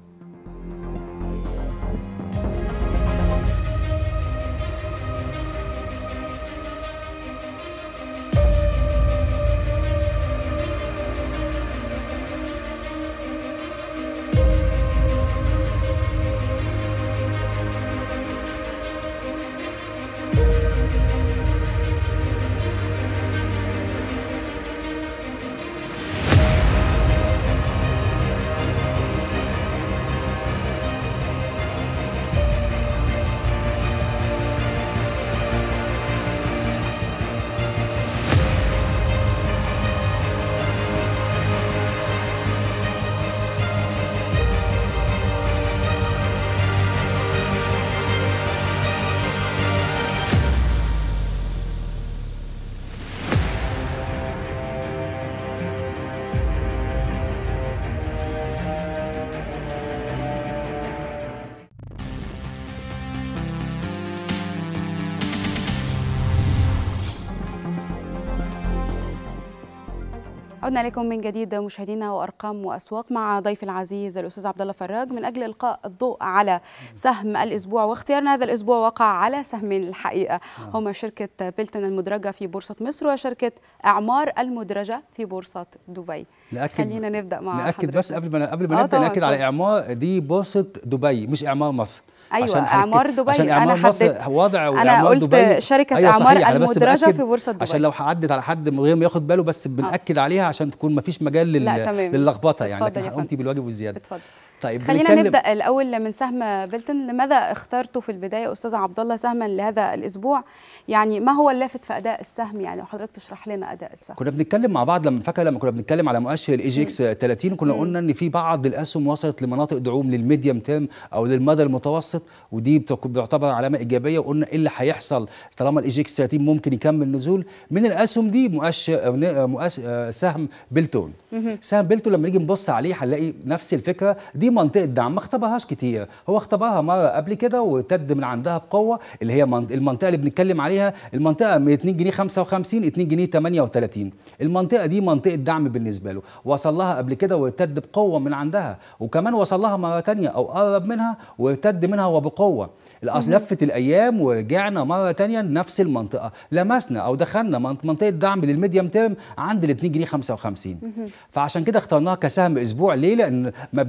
عدنا لكم من جديد مشاهدينا وارقام واسواق مع ضيف العزيز الاستاذ عبد الله فراج من اجل القاء الضوء على سهم الاسبوع واختيارنا هذا الاسبوع وقع على سهمين الحقيقه هما شركه بيلتون المدرجه في بورصه مصر وشركه اعمار المدرجه في بورصه دبي ناكد خلينا نبدا مع ناكد حضرتك. بس قبل ما قبل آه ما نبدا طبعاً، ناكد على اتفضل. اعمار دي بورصه دبي مش اعمار مصر أيوة، عشان هنك- إعمار دبي، عشان أنا اعمار مصر حددت. وضع أنا وإعمار قلت دبي شركة أيوة أعمار صحيح، أنا بس المدرجة بأكد في بورصة دبي. عشان لو عدت على حد من غير ما ياخد باله بس بنأكد عليها عشان تكون ما فيش مجال لل... لا، تمام. للخبطه يعني اتفضل لكن يا قمتي فندم. بالواجب والزياده اتفضل طيب خلينا بنتكلم- نبدا الاول من سهم بيلتون لماذا اخترته في البدايه استاذ عبد الله سهما لهذا الاسبوع يعني ما هو اللافت في اداء السهم يعني لو حضرتك تشرح لنا اداء السهم كنا بنتكلم مع بعض لما فاكر لما كنا بنتكلم على مؤشر الاي جي اكس 30 كنا قلنا ان في بعض الاسهم وصلت لمناطق دعوم للميديم تيرم او للمدى المتوسط ودي بتك- بتعتبر علامه ايجابيه وقلنا ايه اللي هيحصل طالما الاي جي اكس 30 ممكن يكمل نزول من الاسهم دي مؤشر مؤس... آه، سهم بلتون سهم بلتون لما نيجي نبص عليه هنلاقي نفس الفكره دي منطقه دعم ما اختبرهاش كتير هو اختبرها مره قبل كده وارتد من عندها بقوه اللي هي من- المنطقه اللي بنتكلم عليها المنطقه من 2 جنيه 55 2 جنيه 38 المنطقه دي منطقه دعم بالنسبه له وصل لها قبل كده وارتد بقوه من عندها وكمان وصل لها مره تانية او قرب منها وارتد منها وبقوه الأصل لفت الايام ورجعنا مره تانية لنفس المنطقه لمسنا او دخلنا منط- منطقه دعم للميديم تيرم عند ال 2 جنيه 55 فعشان كده اخترناها كسهم اسبوع ليه لان مبدئيا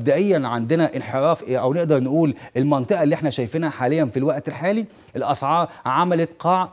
عندنا انحراف او نقدر نقول المنطقه اللي احنا شايفينها حاليا في الوقت الحالي الاسعار عملت قاع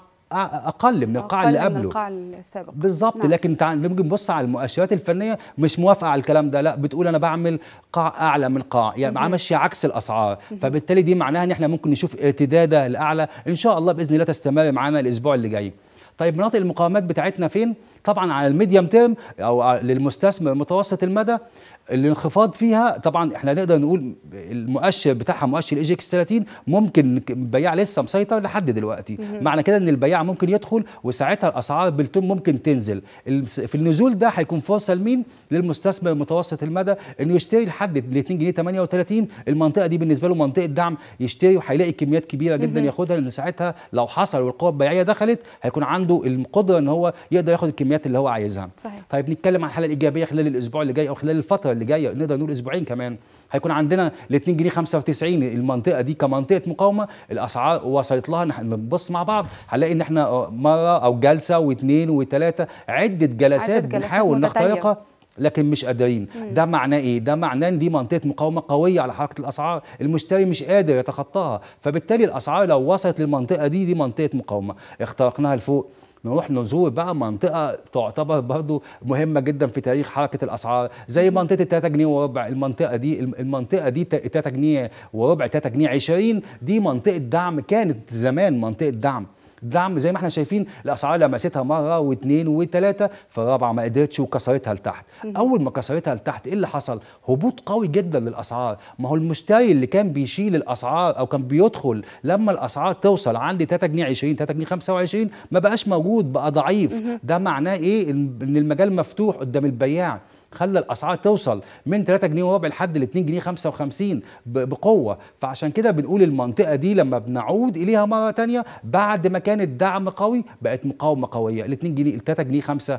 اقل من القاع اللي قبله من القاع السابق بالظبط نعم. لكن تعال نيجي نبص على المؤشرات الفنيه مش موافقه على الكلام ده لا بتقول انا بعمل قاع اعلى من قاع يعني ماشيه عكس الاسعار فبالتالي دي معناها ان احنا ممكن نشوف ارتداده لاعلى ان شاء الله باذن الله تستمر معانا الاسبوع اللي جاي طيب مناطق المقاومات بتاعتنا فين طبعا على الميديم تيرم او للمستثمر متوسط المدى الانخفاض فيها طبعا احنا نقدر نقول المؤشر بتاعها مؤشر الاي اكس 30 ممكن البياع لسه مسيطر لحد دلوقتي معنى كده ان البياع ممكن يدخل وساعتها الاسعار بالتون ممكن تنزل في النزول ده هيكون فرصه لمين للمستثمر متوسط المدى انه يشتري لحد ال 2 جنيه 38 المنطقه دي بالنسبه له منطقه دعم يشتري وهيلاقي كميات كبيره جدا ياخدها لان ساعتها لو حصل والقوه البيعيه دخلت هيكون عنده القدره ان هو يقدر ياخد الكميات اللي هو عايزها صحيح. طيب نتكلم عن الحاله الايجابيه خلال الاسبوع اللي جاي او خلال الفتره اللي جايه نقدر نقول اسبوعين كمان هيكون عندنا ال 2 جنيه 95 المنطقه دي كمنطقه مقاومه الاسعار وصلت لها نبص مع بعض هنلاقي ان احنا مره او جلسه واثنين وثلاثه عده جلسات بنحاول نخترقها لكن مش قادرين ده معناه ايه ده معناه ان دي منطقه مقاومه قويه على حركه الاسعار المشتري مش قادر يتخطاها فبالتالي الاسعار لو وصلت للمنطقه دي دي منطقه مقاومه اخترقناها لفوق نروح نزور بقى منطقه تعتبر برضو مهمه جدا في تاريخ حركه الاسعار زي منطقه 3 جنيه وربع المنطقه دي المنطقه دي 3 جنيه وربع 3 جنيه 20 دي منطقه دعم كانت زمان منطقه دعم دعم زي ما احنا شايفين الاسعار لمستها مره واثنين وثلاثه فالرابعه ما قدرتش وكسرتها لتحت اول ما كسرتها لتحت ايه اللي حصل هبوط قوي جدا للاسعار ما هو المشتري اللي كان بيشيل الاسعار او كان بيدخل لما الاسعار توصل عند 3 جنيه 20 3 جنيه 25 ما بقاش موجود بقى ضعيف ده معناه ايه ان المجال مفتوح قدام البياع خلى الاسعار توصل من 3 جنيه وربع لحد ل 2 جنيه 55 بقوه فعشان كده بنقول المنطقه دي لما بنعود اليها مره ثانيه بعد ما كانت دعم قوي بقت مقاومه قويه ال 2 جنيه ل 3 جنيه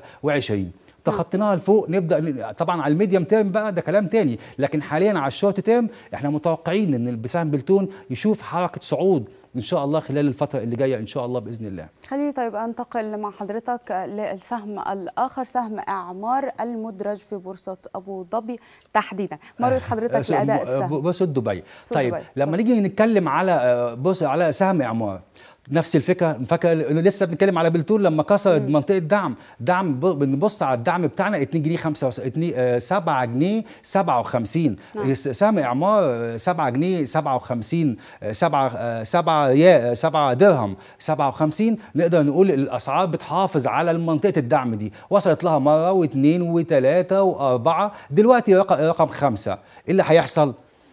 25 تخطيناها لفوق نبدا طبعا على الميديم تيرم بقى ده كلام تاني لكن حاليا على الشورت تيرم احنا متوقعين ان بسهم بلتون يشوف حركه صعود ان شاء الله خلال الفتره اللي جايه ان شاء الله باذن الله خليني طيب انتقل مع حضرتك للسهم الاخر سهم اعمار المدرج في بورصه ابو ظبي تحديدا مرت حضرتك لاداء السهم بورصه دبي طيب دبي. لما نيجي نتكلم على بص على سهم اعمار نفس الفكره فاكر لسه بنتكلم على بلتون لما كسرت منطقه دعم دعم بنبص على الدعم بتاعنا 2 جنيه 5 7 جنيه 57 نعم. سهم اعمار 7 جنيه 57 7 7 يا 7 درهم 57 نقدر نقول الاسعار بتحافظ على منطقه الدعم دي وصلت لها مره واثنين وثلاثه واربعه دلوقتي رقم رقم خمسه ايه اللي هيحصل؟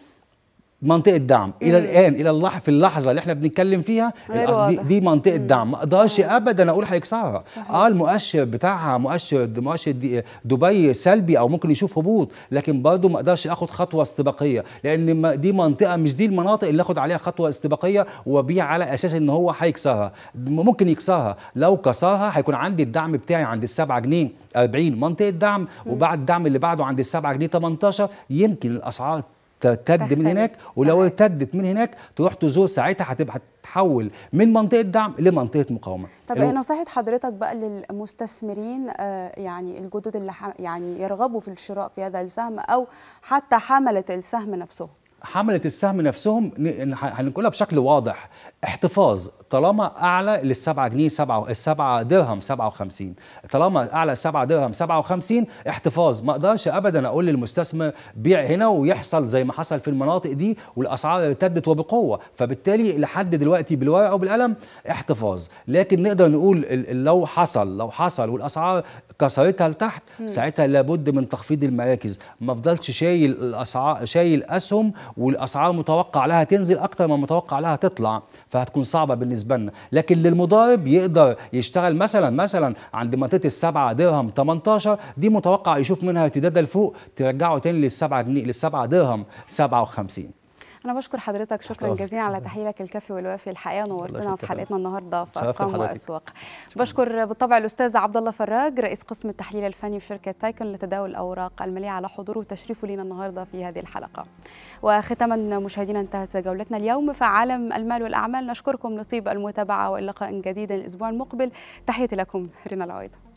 منطقه دعم الى الان الى اللح في اللحظه اللي احنا بنتكلم فيها دي, دي منطقه دعم ما اقدرش ابدا اقول هيكسرها اه المؤشر بتاعها مؤشر مؤشر دبي سلبي او ممكن يشوف هبوط لكن برضه ما اقدرش اخد خطوه استباقيه لان دي منطقه مش دي المناطق اللي اخد عليها خطوه استباقيه وابيع على اساس ان هو هيكسرها ممكن يكسرها لو كسرها هيكون عندي الدعم بتاعي عند السبعة جنيه 40 منطقه دعم وبعد الدعم اللي بعده عند السبعة جنيه 18 يمكن الاسعار ترتد من هناك ولو ارتدت من هناك تروح تزور ساعتها هتبقى تحول من منطقه دعم لمنطقه مقاومه طب ايه نصيحه حضرتك بقى للمستثمرين آه يعني الجدد اللي يعني يرغبوا في الشراء في هذا السهم او حتى حمله السهم نفسهم حملة السهم نفسهم هنقولها بشكل واضح احتفاظ طالما اعلى للسبعة جنيه سبعة السبعة درهم 57 طالما اعلى 7 درهم 57 احتفاظ ما اقدرش ابدا اقول للمستثمر بيع هنا ويحصل زي ما حصل في المناطق دي والاسعار ارتدت وبقوه فبالتالي لحد دلوقتي بالورقه وبالقلم احتفاظ لكن نقدر نقول لو حصل لو حصل والاسعار كسرتها لتحت ساعتها لابد من تخفيض المراكز ما افضلش شايل الاسعار شايل اسهم والاسعار متوقع لها تنزل اكتر ما متوقع لها تطلع فهتكون صعبه بالنسبه لنا لكن للمضارب يقدر يشتغل مثلا مثلا عند منطقه السبعة درهم 18 دي متوقع يشوف منها ارتداد لفوق ترجعه تاني للسبعة جنيه للسبعة درهم 57 أنا بشكر حضرتك شكرا جزيلا على تحليلك الكافي والوافي الحقيقة نورتنا في حلقتنا النهاردة في أرقام وأسواق بشكر بالطبع الأستاذ عبد الله فراج رئيس قسم التحليل الفني في شركة تايكون لتداول الأوراق المالية على حضوره وتشريفه لنا النهاردة في هذه الحلقة وختاما مشاهدينا انتهت جولتنا اليوم في عالم المال والأعمال نشكركم لطيب المتابعة واللقاء جديد الأسبوع المقبل تحياتي لكم رينا العويضة